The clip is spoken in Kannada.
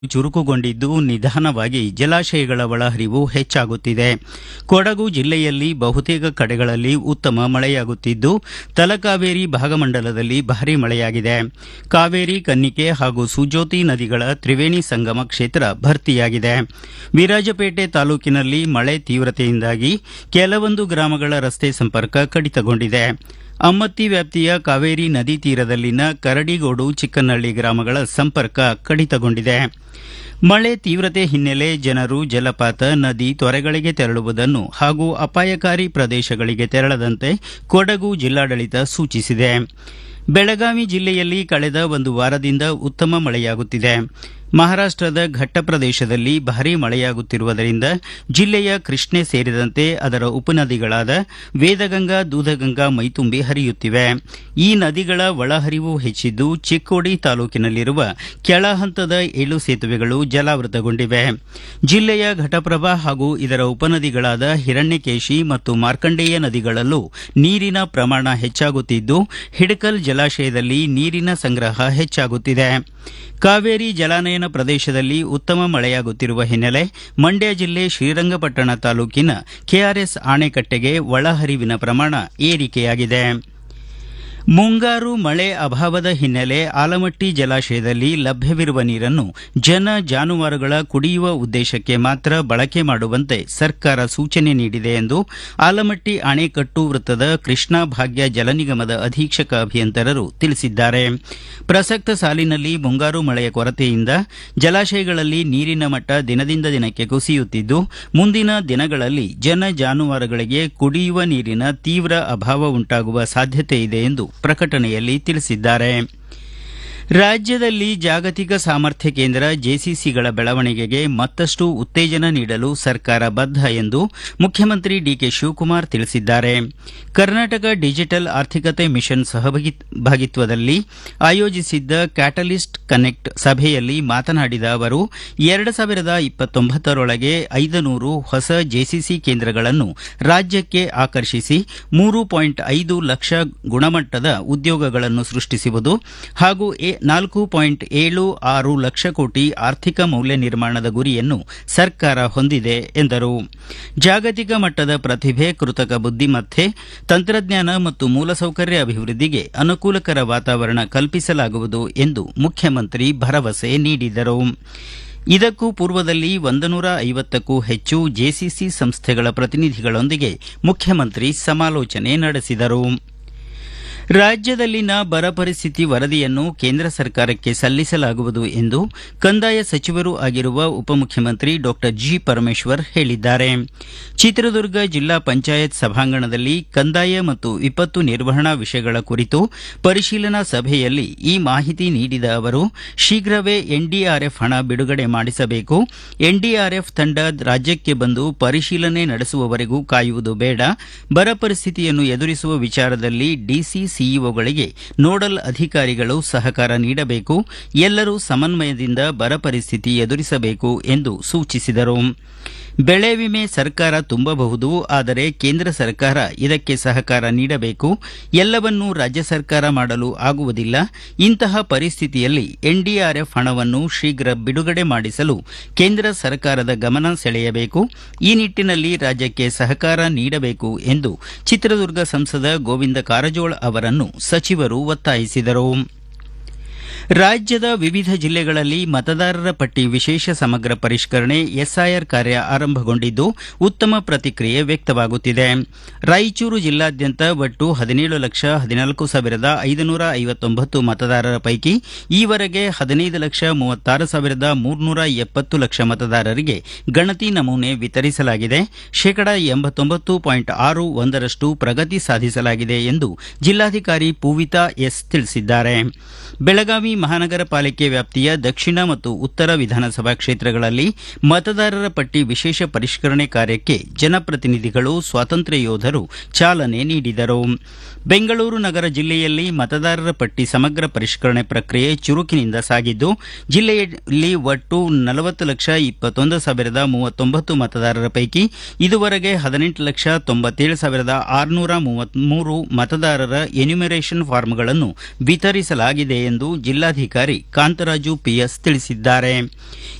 ಚುರುಕುಗೊಂಡಿದ್ದು ನಿಧಾನವಾಗಿ ಜಲಾಶಯಗಳ ಒಳಹರಿವು ಹೆಚ್ಚಾಗುತ್ತಿದೆ ಕೊಡಗು ಜಿಲ್ಲೆಯಲ್ಲಿ ಬಹುತೇಕ ಕಡೆಗಳಲ್ಲಿ ಉತ್ತಮ ಮಳೆಯಾಗುತ್ತಿದ್ದು ತಲಕಾವೇರಿ ಭಾಗಮಂಡಲದಲ್ಲಿ ಭಾರೀ ಮಳೆಯಾಗಿದೆ ಕಾವೇರಿ ಕನ್ನಿಕೆ ಹಾಗೂ ಸುಜೋತಿ ನದಿಗಳ ತ್ರಿವೇಣಿ ಸಂಗಮ ಕ್ಷೇತ್ರ ಭರ್ತಿಯಾಗಿದೆ ವಿರಾಜಪೇಟೆ ತಾಲೂಕಿನಲ್ಲಿ ಮಳೆ ತೀವ್ರತೆಯಿಂದಾಗಿ ಕೆಲವೊಂದು ಗ್ರಾಮಗಳ ರಸ್ತೆ ಸಂಪರ್ಕ ಕಡಿತಗೊಂಡಿದೆ ಅಮ್ಮತ್ತಿ ವ್ಯಾಪ್ತಿಯ ಕಾವೇರಿ ನದಿ ತೀರದಲ್ಲಿನ ಕರಡಿಗೋಡು ಚಿಕ್ಕನಹಳ್ಳಿ ಗ್ರಾಮಗಳ ಸಂಪರ್ಕ ಕಡಿತಗೊಂಡಿದೆ ಮಳೆ ತೀವ್ರತೆ ಹಿನ್ನೆಲೆ ಜನರು ಜಲಪಾತ ನದಿ ತೊರೆಗಳಿಗೆ ತೆರಳುವುದನ್ನು ಹಾಗೂ ಅಪಾಯಕಾರಿ ಪ್ರದೇಶಗಳಿಗೆ ತೆರಳದಂತೆ ಕೊಡಗು ಜಿಲ್ಲಾಡಳಿತ ಸೂಚಿಸಿದೆ ಬೆಳಗಾವಿ ಜಿಲ್ಲೆಯಲ್ಲಿ ಕಳೆದ ಒಂದು ವಾರದಿಂದ ಉತ್ತಮ ಮಳೆಯಾಗುತ್ತಿದೆ ಮಹಾರಾಷ್ಟದ ಘಟ್ಟ ಪ್ರದೇಶದಲ್ಲಿ ಭಾರೀ ಮಳೆಯಾಗುತ್ತಿರುವುದರಿಂದ ಜಿಲ್ಲೆಯ ಕೃಷ್ಣೆ ಸೇರಿದಂತೆ ಅದರ ಉಪನದಿಗಳಾದ ವೇದಗಂಗಾ ದೂಧಗಂಗಾ ಮೈತುಂಬಿ ಹರಿಯುತ್ತಿವೆ ಈ ನದಿಗಳ ಒಳಹರಿವು ಹೆಚ್ಚಿದ್ದು ಚಿಕ್ಕೋಡಿ ತಾಲೂಕಿನಲ್ಲಿರುವ ಕೆಳ ಹಂತದ ಏಳು ಸೇತುವೆಗಳು ಜಲಾವೃತಗೊಂಡಿವೆ ಜಿಲ್ಲೆಯ ಘಟಪ್ರಭಾ ಹಾಗೂ ಇದರ ಉಪನದಿಗಳಾದ ಹಿರಣ್ಯಕೇಶಿ ಮತ್ತು ಮಾರ್ಕಂಡೇಯ ನದಿಗಳಲ್ಲೂ ನೀರಿನ ಪ್ರಮಾಣ ಹೆಚ್ಚಾಗುತ್ತಿದ್ದು ಹಿಡಕಲ್ ಜಲಾಶಯದಲ್ಲಿ ನೀರಿನ ಸಂಗ್ರಹ ಹೆಚ್ಚಾಗುತ್ತಿದೆ ಕಾವೇರಿ ಜಲಾನಯನ ಪ್ರದೇಶದಲ್ಲಿ ಉತ್ತಮ ಮಳೆಯಾಗುತ್ತಿರುವ ಹಿನ್ನೆಲೆ ಮಂಡ್ಯ ಜಿಲ್ಲೆ ಶ್ರೀರಂಗಪಟ್ಟಣ ತಾಲೂಕಿನ ಕೆಆರ್ಎಸ್ ಆಣೆಕಟ್ಟೆಗೆ ಒಳಹರಿವಿನ ಪ್ರಮಾಣ ಏರಿಕೆಯಾಗಿದೆ ಮುಂಗಾರು ಮಳೆ ಅಭಾವದ ಹಿನ್ನೆಲೆ ಆಲಮಟ್ಟಿ ಜಲಾಶಯದಲ್ಲಿ ಲಭ್ಯವಿರುವ ನೀರನ್ನು ಜನ ಜಾನುವಾರುಗಳ ಕುಡಿಯುವ ಉದ್ದೇಶಕ್ಕೆ ಮಾತ್ರ ಬಳಕೆ ಮಾಡುವಂತೆ ಸರ್ಕಾರ ಸೂಚನೆ ನೀಡಿದೆ ಎಂದು ಆಲಮಟ್ಟಿ ಅಣೆಕಟ್ಟು ವೃತ್ತದ ಕೃಷ್ಣಾ ಭಾಗ್ಯ ಜಲನಿಗಮದ ಅಧೀಕ್ಷಕ ಅಭಿಯಂತರರು ತಿಳಿಸಿದ್ದಾರೆ ಪ್ರಸಕ್ತ ಸಾಲಿನಲ್ಲಿ ಮುಂಗಾರು ಮಳೆಯ ಕೊರತೆಯಿಂದ ಜಲಾಶಯಗಳಲ್ಲಿ ನೀರಿನ ಮಟ್ಟ ದಿನದಿಂದ ದಿನಕ್ಕೆ ಕುಸಿಯುತ್ತಿದ್ದು ಮುಂದಿನ ದಿನಗಳಲ್ಲಿ ಜನ ಜಾನುವಾರುಗಳಿಗೆ ಕುಡಿಯುವ ನೀರಿನ ತೀವ್ರ ಅಭಾವ ಉಂಟಾಗುವ ಸಾಧ್ಯತೆ ಇದೆ ಎಂದು ಪ್ರಕಟಣೆಯಲ್ಲಿ ತಿಳಿಸಿದ್ದಾರೆ ರಾಜ್ಯದಲ್ಲಿ ಜಾಗತಿಕ ಸಾಮರ್ಥ್ಯ ಕೇಂದ್ರ ಜೆಸಿಸಿಗಳ ಬೆಳವಣಿಗೆಗೆ ಮತ್ತಷ್ಟು ಉತ್ತೇಜನ ನೀಡಲು ಸರ್ಕಾರ ಬದ್ಧ ಎಂದು ಮುಖ್ಯಮಂತ್ರಿ ಡಿಕೆ ಶಿವಕುಮಾರ್ ತಿಳಿಸಿದ್ದಾರೆ ಕರ್ನಾಟಕ ಡಿಜಿಟಲ್ ಆರ್ಥಿಕತೆ ಮಿಷನ್ ಸಹಭಾಗಿತ್ವದಲ್ಲಿ ಆಯೋಜಿಸಿದ್ದ ಕ್ಯಾಟಲಿಸ್ಟ್ ಕನೆಕ್ಟ್ ಸಭೆಯಲ್ಲಿ ಮಾತನಾಡಿದ ಅವರು ಎರಡು ಸಾವಿರದ ಇಪ್ಪತ್ತೊಂಬತ್ತರೊಳಗೆ ಐದನೂರು ಹೊಸ ಜೆಸಿಸಿ ಕೇಂದ್ರಗಳನ್ನು ರಾಜ್ಯಕ್ಕೆ ಆಕರ್ಷಿಸಿ ಮೂರು ಪಾಯಿಂಟ್ ಐದು ಲಕ್ಷ ಗುಣಮಟ್ಟದ ಉದ್ಯೋಗಗಳನ್ನು ಸೃಷ್ಟಿಸುವುದು ಹಾಗೂ ನಾಲ್ಕು ಪಾಯಿಂಟ್ ಏಳು ಆರು ಲಕ್ಷ ಕೋಟಿ ಆರ್ಥಿಕ ಮೌಲ್ಯ ನಿರ್ಮಾಣದ ಗುರಿಯನ್ನು ಸರ್ಕಾರ ಹೊಂದಿದೆ ಎಂದರು ಜಾಗತಿಕ ಮಟ್ಟದ ಪ್ರತಿಭೆ ಕೃತಕ ಬುದ್ದಿಮತ್ತೆ ತಂತ್ರಜ್ಞಾನ ಮತ್ತು ಮೂಲಸೌಕರ್ಯ ಅಭಿವೃದ್ಧಿಗೆ ಅನುಕೂಲಕರ ವಾತಾವರಣ ಕಲ್ಪಿಸಲಾಗುವುದು ಎಂದು ಮುಖ್ಯಮಂತ್ರಿ ಭರವಸೆ ನೀಡಿದರು ಇದಕ್ಕೂ ಪೂರ್ವದಲ್ಲಿ ಒಂದನೂರ ಐವತ್ತಕ್ಕೂ ಹೆಚ್ಚು ಜೆಸಿಸಿ ಸಂಸ್ಥೆಗಳ ಪ್ರತಿನಿಧಿಗಳೊಂದಿಗೆ ಮುಖ್ಯಮಂತ್ರಿ ಸಮಾಲೋಚನೆ ನಡೆಸಿದರು ರಾಜ್ಯದಲ್ಲಿನ ಬರ ಪರಿಸ್ಥಿತಿ ವರದಿಯನ್ನು ಕೇಂದ್ರ ಸರ್ಕಾರಕ್ಕೆ ಸಲ್ಲಿಸಲಾಗುವುದು ಎಂದು ಕಂದಾಯ ಸಚಿವರೂ ಆಗಿರುವ ಉಪಮುಖ್ಯಮಂತ್ರಿ ಡಾ ಜಿ ಪರಮೇಶ್ವರ್ ಹೇಳಿದ್ದಾರೆ ಚಿತ್ರದುರ್ಗ ಜಿಲ್ಲಾ ಪಂಚಾಯತ್ ಸಭಾಂಗಣದಲ್ಲಿ ಕಂದಾಯ ಮತ್ತು ವಿಪತ್ತು ನಿರ್ವಹಣಾ ವಿಷಯಗಳ ಕುರಿತು ಪರಿಶೀಲನಾ ಸಭೆಯಲ್ಲಿ ಈ ಮಾಹಿತಿ ನೀಡಿದ ಅವರು ಶೀಘ್ರವೇ ಎನ್ಡಿಆರ್ಎಫ್ ಹಣ ಬಿಡುಗಡೆ ಮಾಡಿಸಬೇಕು ಎನ್ಡಿಆರ್ಎಫ್ ತಂಡ ರಾಜ್ಯಕ್ಕೆ ಬಂದು ಪರಿಶೀಲನೆ ನಡೆಸುವವರೆಗೂ ಕಾಯುವುದು ಬೇಡ ಬರ ಪರಿಸ್ಥಿತಿಯನ್ನು ಎದುರಿಸುವ ವಿಚಾರದಲ್ಲಿ ಡಿಸಿ ಸಿಇಒಗಳಿಗೆ ನೋಡಲ್ ಅಧಿಕಾರಿಗಳು ಸಹಕಾರ ನೀಡಬೇಕು ಎಲ್ಲರೂ ಸಮನ್ವಯದಿಂದ ಬರ ಪರಿಸ್ಥಿತಿ ಎದುರಿಸಬೇಕು ಎಂದು ಸೂಚಿಸಿದರು ಬೆಳೆ ವಿಮೆ ಸರ್ಕಾರ ತುಂಬಬಹುದು ಆದರೆ ಕೇಂದ್ರ ಸರ್ಕಾರ ಇದಕ್ಕೆ ಸಹಕಾರ ನೀಡಬೇಕು ಎಲ್ಲವನ್ನೂ ರಾಜ್ಯ ಸರ್ಕಾರ ಮಾಡಲು ಆಗುವುದಿಲ್ಲ ಇಂತಹ ಪರಿಸ್ಥಿತಿಯಲ್ಲಿ ಎನ್ಡಿಆರ್ಎಫ್ ಹಣವನ್ನು ಶೀಘ್ರ ಬಿಡುಗಡೆ ಮಾಡಿಸಲು ಕೇಂದ್ರ ಸರ್ಕಾರದ ಗಮನ ಸೆಳೆಯಬೇಕು ಈ ನಿಟ್ಟಿನಲ್ಲಿ ರಾಜ್ಯಕ್ಕೆ ಸಹಕಾರ ನೀಡಬೇಕು ಎಂದು ಚಿತ್ರದುರ್ಗ ಸಂಸದ ಗೋವಿಂದ ಕಾರಜೋಳ ಅವರನ್ನು ಸಚಿವರು ಒತ್ತಾಯಿಸಿದರು ರಾಜ್ಯದ ವಿವಿಧ ಜಿಲ್ಲೆಗಳಲ್ಲಿ ಮತದಾರರ ಪಟ್ಟಿ ವಿಶೇಷ ಸಮಗ್ರ ಪರಿಷ್ಕರಣೆ ಎಸ್ಐಆರ್ ಕಾರ್ಯ ಆರಂಭಗೊಂಡಿದ್ದು ಉತ್ತಮ ಪ್ರತಿಕ್ರಿಯೆ ವ್ಯಕ್ತವಾಗುತ್ತಿದೆ ರಾಯಚೂರು ಜಿಲ್ಲಾದ್ಯಂತ ಒಟ್ಟು ಹದಿನೇಳು ಲಕ್ಷ ಹದಿನಾಲ್ಕು ಸಾವಿರದ ಐದುನೂರ ಐವತ್ತೊಂಬತ್ತು ಮತದಾರರ ಪೈಕಿ ಈವರೆಗೆ ಹದಿನೈದು ಲಕ್ಷ ಮೂವತ್ತಾರು ಸಾವಿರದ ಮೂರ್ನೂರ ಎಪ್ಪತ್ತು ಲಕ್ಷ ಮತದಾರರಿಗೆ ಗಣತಿ ನಮೂನೆ ವಿತರಿಸಲಾಗಿದೆ ಶೇಕಡಾ ಎಂಬತ್ತೊಂಬತ್ತು ಪಾಯಿಂಟ್ ಆರು ಒಂದರಷ್ಟು ಪ್ರಗತಿ ಸಾಧಿಸಲಾಗಿದೆ ಎಂದು ಜಿಲ್ಲಾಧಿಕಾರಿ ಪೂವಿತಾ ಎಸ್ ತಿಳಿಸಿದ್ದಾರೆ ಬೆಳಗಾವಿ ಮಹಾನಗರ ಪಾಲಿಕೆ ವ್ಯಾಪ್ತಿಯ ದಕ್ಷಿಣ ಮತ್ತು ಉತ್ತರ ವಿಧಾನಸಭಾ ಕ್ಷೇತ್ರಗಳಲ್ಲಿ ಮತದಾರರ ಪಟ್ಟಿ ವಿಶೇಷ ಪರಿಷ್ಕರಣೆ ಕಾರ್ಯಕ್ಕೆ ಜನಪ್ರತಿನಿಧಿಗಳು ಸ್ವಾತಂತ್ರ್ಯ ಯೋಧರು ಚಾಲನೆ ನೀಡಿದರು ಬೆಂಗಳೂರು ನಗರ ಜಿಲ್ಲೆಯಲ್ಲಿ ಮತದಾರರ ಪಟ್ಟಿ ಸಮಗ್ರ ಪರಿಷ್ಕರಣೆ ಪ್ರಕ್ರಿಯೆ ಚುರುಕಿನಿಂದ ಸಾಗಿದ್ದು ಜಿಲ್ಲೆಯಲ್ಲಿ ಒಟ್ಟು ನಲವತ್ತು ಲಕ್ಷ ಇಪ್ಪತ್ತೊಂದು ಸಾವಿರದ ಮೂವತ್ತೊಂಬತ್ತು ಮತದಾರರ ಪೈಕಿ ಇದುವರೆಗೆ ಹದಿನೆಂಟು ಲಕ್ಷ ತೊಂಬತ್ತೇಳು ಸಾವಿರದ ಆರುನೂರ ಮೂವತ್ಮೂರು ಮತದಾರರ ಎನ್ಯುಮರೇಷನ್ ಫಾರ್ಮ್ಗಳನ್ನು ವಿತರಿಸಲಾಗಿದೆ ಎಂದು ಜಿಲ್ಲಾ ಜಿಲ್ಲಾಧಿಕಾರಿ ಕಾಂತರಾಜು ಪಿಎಸ್ ತಿಳಿಸಿದ್ದಾರೆ